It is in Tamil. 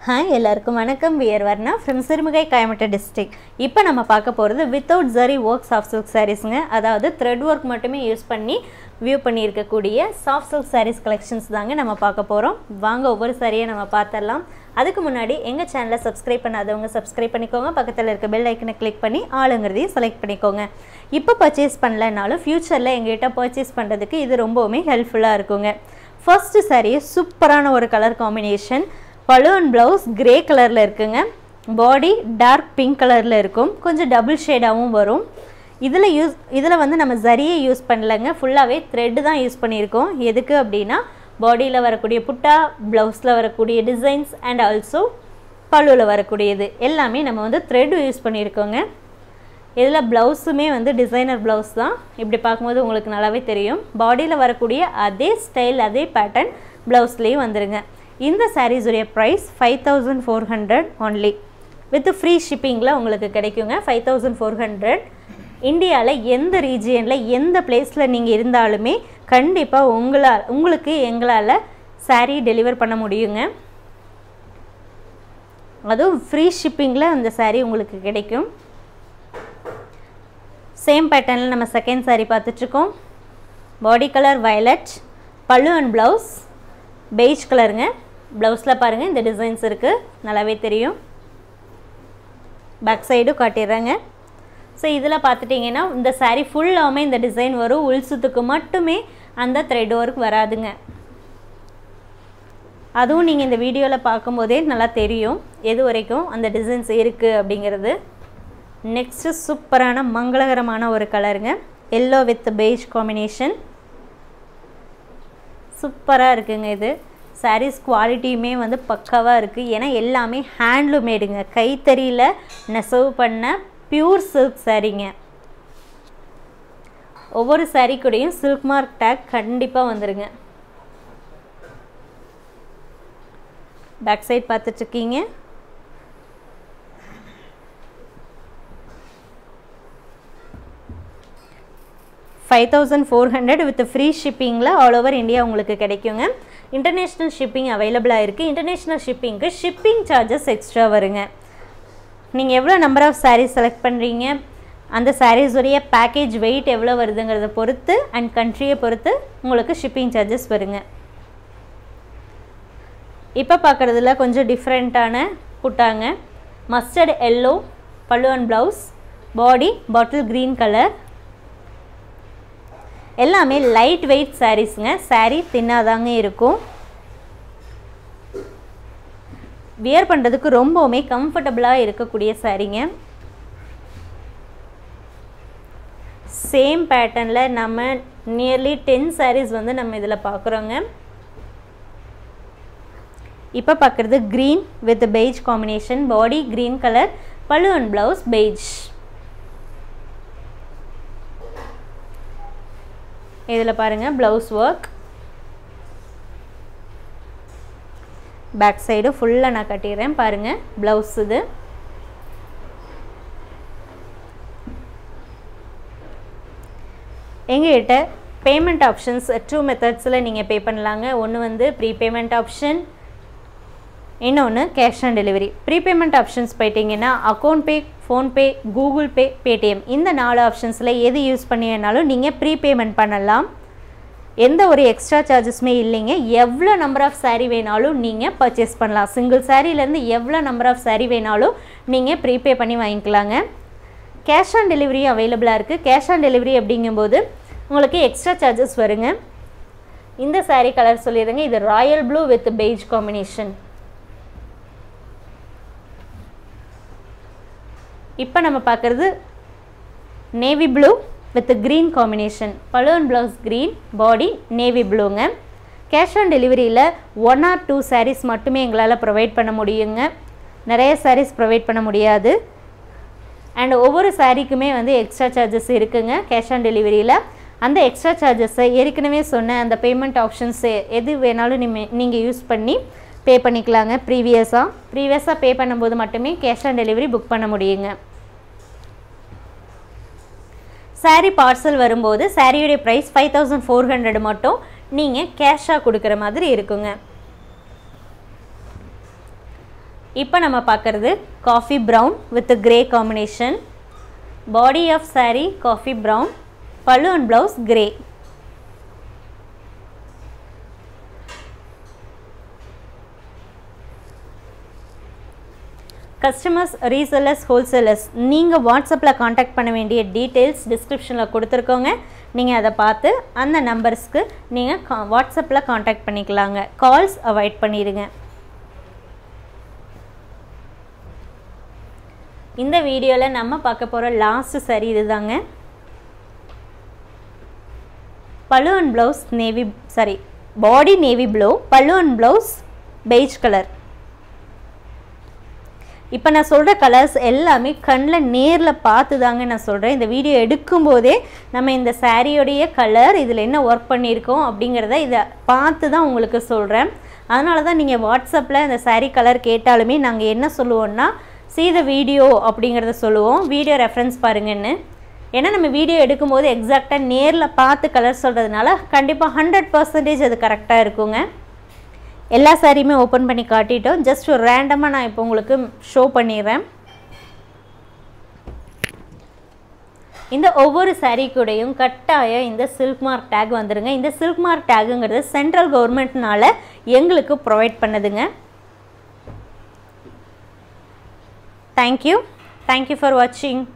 ஹாய் எல்லாருக்கும் வணக்கம் we are Varna from Sirumugai Coimbatore district இப்போ நம்ம பார்க்க போகிறது without zari work soft silk சாரீஸுங்க அதாவது த்ரெட் ஒர்க் மட்டுமே யூஸ் பண்ணி வியூ பண்ணியிருக்கக்கூடிய சாஃப்ட் சில்க் சாரீஸ் கலெக்ஷன்ஸ் தாங்க நம்ம பார்க்க போகிறோம் வாங்க ஒவ்வொரு சாரியை நம்ம பார்த்துடலாம் அதுக்கு முன்னாடி எங்கள் சேனலை சப்ஸ்கிரைப் பண்ணாதவங்க சப்ஸ்கிரைப் பண்ணிக்கோங்க பக்கத்தில் இருக்க பெல் ஐக்கனை கிளிக் பண்ணி ஆளுங்கிறதையும் செலக்ட் பண்ணிக்கோங்க இப்போ பர்ச்சேஸ் பண்ணலனாலும் ஃப்யூச்சரில் எங்ககிட்ட பர்ச்சேஸ் பண்ணுறதுக்கு இது ரொம்பவுமே ஹெல்ப்ஃபுல்லாக இருக்குங்க ஃபர்ஸ்ட் saree சூப்பரான ஒரு colour combination balloon blouse grey கலரில் இருக்குங்க பாடி டார்க் பிங்க் கலரில் இருக்கும் கொஞ்சம் டபுள் ஷேடாகவும் வரும் இதில் யூஸ் இதில் வந்து நம்ம சரியே யூஸ் பண்ணலைங்க ஃபுல்லாகவே த்ரெட்டு தான் யூஸ் பண்ணியிருக்கோம் எதுக்கு அப்படின்னா பாடியில் வரக்கூடிய புட்டா ப்ளவுஸில் வரக்கூடிய டிசைன்ஸ் அண்ட் ஆல்சோ பல்லுவில் வரக்கூடியது எல்லாமே நம்ம வந்து த்ரெட் யூஸ் பண்ணியிருக்கோங்க இதில் ப்ளவுஸுமே வந்து டிசைனர் ப்ளவுஸ் தான் இப்படி பார்க்கும்போது உங்களுக்கு நல்லாவே தெரியும் பாடியில் வரக்கூடிய அதே ஸ்டைல் அதே பேட்டர்ன் ப்ளவுஸ்லேயும் வந்துருங்க இந்த சாரீஸுடைய price five thousand four hundred only with free ஷிப்பிங்கில் உங்களுக்கு கிடைக்குங்க ஃபைவ் தௌசண்ட் ஃபோர் ஹண்ட்ரட் இந்தியாவில் எந்த ரீஜியனில் எந்த பிளேஸில் நீங்கள் இருந்தாலுமே கண்டிப்பாக உங்களால் உங்களுக்கு எங்களால் saree டெலிவர் பண்ண முடியுங்க அதுவும் ஃப்ரீ ஷிப்பிங்கில் அந்த saree உங்களுக்கு கிடைக்கும் சேம் பேட்டர்னில் நம்ம செகண்ட் saree பார்த்துட்ருக்கோம் body colour violet pallu and blouse beige கலருங்க ப்ளவுஸில் பாருங்கள் இந்த டிசைன்ஸ் இருக்குது நல்லாவே தெரியும் பேக் சைடும் காட்டிடுறேங்க ஸோ இதில் பார்த்துட்டிங்கன்னா இந்த saree ஃபுல்லாகவுமே இந்த டிசைன் வரும் உள் சுத்துக்கு மட்டுமே அந்த த்ரெட் ஒர்க் வராதுங்க அதுவும் நீங்கள் இந்த வீடியோவில் பார்க்கும்போதே நல்லா தெரியும் எது வரைக்கும் அந்த டிசைன்ஸ் இருக்குது அப்படிங்கிறது நெக்ஸ்ட்டு சூப்பரான மங்களகரமான ஒரு கலருங்க எல்லோ வித் பெய்ஜ் காம்பினேஷன் சூப்பராக இருக்குங்க இது சாரீஸ் குவாலிட்டியுமே வந்து பக்காவாக இருக்குது ஏன்னா எல்லாமே ஹேண்ட்லூமேடுங்க கைத்தறியில் நெசவு பண்ண பியூர் சில்க் சாரீங்க ஒவ்வொரு சாரீ கூடயும் சில்க் மார்க் டேக் கண்டிப்பாக வந்துருங்க பேக் சைட் பார்த்துட்ருக்கீங்க five thousand four hundred with free ஷிப்பிங்கில் ஆல் ஓவர் இந்தியா உங்களுக்கு கிடைக்குங்க இன்டர்நேஷ்னல் ஷிப்பிங் அவைலபிளாக இருக்குது இன்டர்நேஷ்னல் ஷிப்பிங்க்கு ஷிப்பிங் சார்ஜஸ் எக்ஸ்ட்ரா வருங்க நீங்கள் எவ்வளோ நம்பர் ஆஃப் சாரீஸ் செலக்ட் பண்ணுறீங்க அந்த சாரீஸுடைய பேக்கேஜ் வெயிட் எவ்வளோ வருதுங்கிறத பொறுத்து அண்ட் கண்ட்ரியை பொறுத்து உங்களுக்கு ஷிப்பிங் சார்ஜஸ் வருங்க இப்போ பார்க்குறதுல கொஞ்சம் டிஃப்ரெண்ட்டான புட்டாங்க mustard yellow pallu and blouse body bottle green colour எல்லாமே லைட் வெயிட் சாரீஸுங்க சாரீ தின்னாதாங்க இருக்கும் வியர் பண்ணுறதுக்கு ரொம்பவுமே கம்ஃபர்டபுளாக இருக்கக்கூடிய சாரீங்க சேம் பேட்டர்னில் நம்ம நியர்லி டென் சாரீஸ் வந்து நம்ம இதில் பார்க்குறோங்க இப்போ பார்க்குறது green with beige combination body green colour pallu and blouse beige இதில் பாருங்கள் ப்ளவுஸ் ஒர்க் பேக் சைடு ஃபுல்லாக நான் கட்டிடுறேன் பாருங்கள் ப்ளவுஸ் இது எங்ககிட்ட பேமெண்ட் ஆப்ஷன்ஸ் டூ மெத்தட்ஸில் நீங்கள் பே பண்ணலாங்க ஒன்று வந்து ப்ரீபேமெண்ட் ஆப்ஷன் இன்னொன்று cash on delivery prepayment options போயிட்டீங்கன்னா account pay PhonePe Google pay Paytm இந்த நாலு ஆப்ஷன்ஸில் எது யூஸ் பண்ணினாலும் நீங்கள் ப்ரீபேமெண்ட் பண்ணலாம் எந்த ஒரு எக்ஸ்ட்ரா சார்ஜஸுமே இல்லைங்க எவ்வளோ நம்பர் ஆஃப் சாரீ வேணாலும் நீங்கள் பர்ச்சேஸ் பண்ணலாம் சிங்கிள் சாரீலேருந்து எவ்வளோ நம்பர் ஆஃப் சாரீ வேணாலும் நீங்கள் ப்ரீபே பண்ணி வாங்கிக்கலாங்க கேஷ் ஆன் டெலிவரி அவைலபிளாக இருக்குது கேஷ் ஆன் டெலிவரி அப்படிங்கும்போது உங்களுக்கு எக்ஸ்ட்ரா சார்ஜஸ் வருங்க இந்த சாரீ கலர் சொல்லிடுங்க இது royal blue with beige combination இப்போ நம்ம பார்க்குறது navy blue with green combination balloon blouse green body navy ப்ளூங்க கேஷ் ஆன் டெலிவரியில் ஒன் ஆர் டூ சாரீஸ் மட்டுமே எங்களால் ப்ரொவைட் பண்ண முடியுங்க நிறைய சாரீஸ் ப்ரொவைட் பண்ண முடியாது அண்ட் ஒவ்வொரு சாரீக்குமே வந்து எக்ஸ்ட்ரா சார்ஜஸ் இருக்குங்க கேஷ் ஆன் டெலிவரியில் அந்த எக்ஸ்ட்ரா சார்ஜஸை ஏற்கனவே சொன்ன அந்த பேமெண்ட் ஆப்ஷன்ஸ் எது வேணாலும் நீ நீங்கள் யூஸ் பண்ணி பே பண்ணிக்கலாங்க ப்ரீவியஸாக ப்ரீவியஸாக பே பண்ணும்போது மட்டுமே கேஷ் ஆன் டெலிவரி புக் பண்ண முடியுங்க சாரீ பார்சல் வரும்போது சாரியுடைய price five thousand four hundred மட்டும் நீங்கள் கேஷாக கொடுக்குற மாதிரி இருக்குங்க இப்போ நம்ம பார்க்குறது coffee brown with grey combination body of saree coffee brown pallu and blouse grey customers resellers wholesalers நீங்கள் வாட்ஸ்அப்பில் காண்டாக்ட் பண்ண வேண்டிய டீட்டெயில்ஸ் டிஸ்கிரிப்ஷனில் கொடுத்துருக்கோங்க நீங்கள் அதை பார்த்து அந்த நம்பர்ஸ்க்கு நீங்கள் கா வாட்ஸ்அப்பில் காண்டாக்ட் பண்ணிக்கலாங்க கால்ஸ் அவாய்ட் பண்ணிடுங்க இந்த வீடியோவில் நம்ம பார்க்க போகிற லாஸ்ட் சரி இதுதாங்க pallu and blouse navy saree body navy blue pallu and blouse beige colour இப்போ நான் சொல்கிற கலர்ஸ் எல்லாமே கண்ணில் நேரில் பார்த்து தாங்க நான் சொல்கிறேன் இந்த வீடியோ எடுக்கும்போதே நம்ம இந்த சாரியோடைய கலர் இதில் என்ன ஒர்க் பண்ணியிருக்கோம் அப்படிங்கிறத இதை பார்த்து தான் உங்களுக்கு சொல்கிறேன் அதனால தான் நீங்கள் வாட்ஸ்அப்பில் இந்த சாரீ கலர் கேட்டாலுமே நாங்கள் என்ன சொல்லுவோம்னா see the வீடியோ அப்படிங்கிறத சொல்லுவோம் வீடியோ ரெஃபரன்ஸ் பாருங்கன்னு ஏன்னா நம்ம வீடியோ எடுக்கும்போது எக்ஸாக்டாக நேரில் பார்த்து கலர் சொல்கிறதுனால கண்டிப்பாக ஹண்ட்ரட் பர்சன்டேஜ் அது கரெக்டாக இருக்குங்க எல்லா சாரியுமே ஓப்பன் பண்ணி காட்டிட்டோம் ஜஸ்ட் ஒரு ரேண்டமாக நான் இப்போ உங்களுக்கு ஷோ பண்ணிடுறேன் இந்த ஒவ்வொரு saree கூடயும் கட்டாயம் இந்த சில்க் மார்க் டேக் வந்துடுங்க இந்த சில்க் மார்க் டேகுங்கிறது சென்ட்ரல் கவர்மெண்ட்னால எங்களுக்கு ப்ரொவைட் பண்ணுதுங்க தேங்க்யூ தேங்க்யூ ஃபார் வாட்சிங்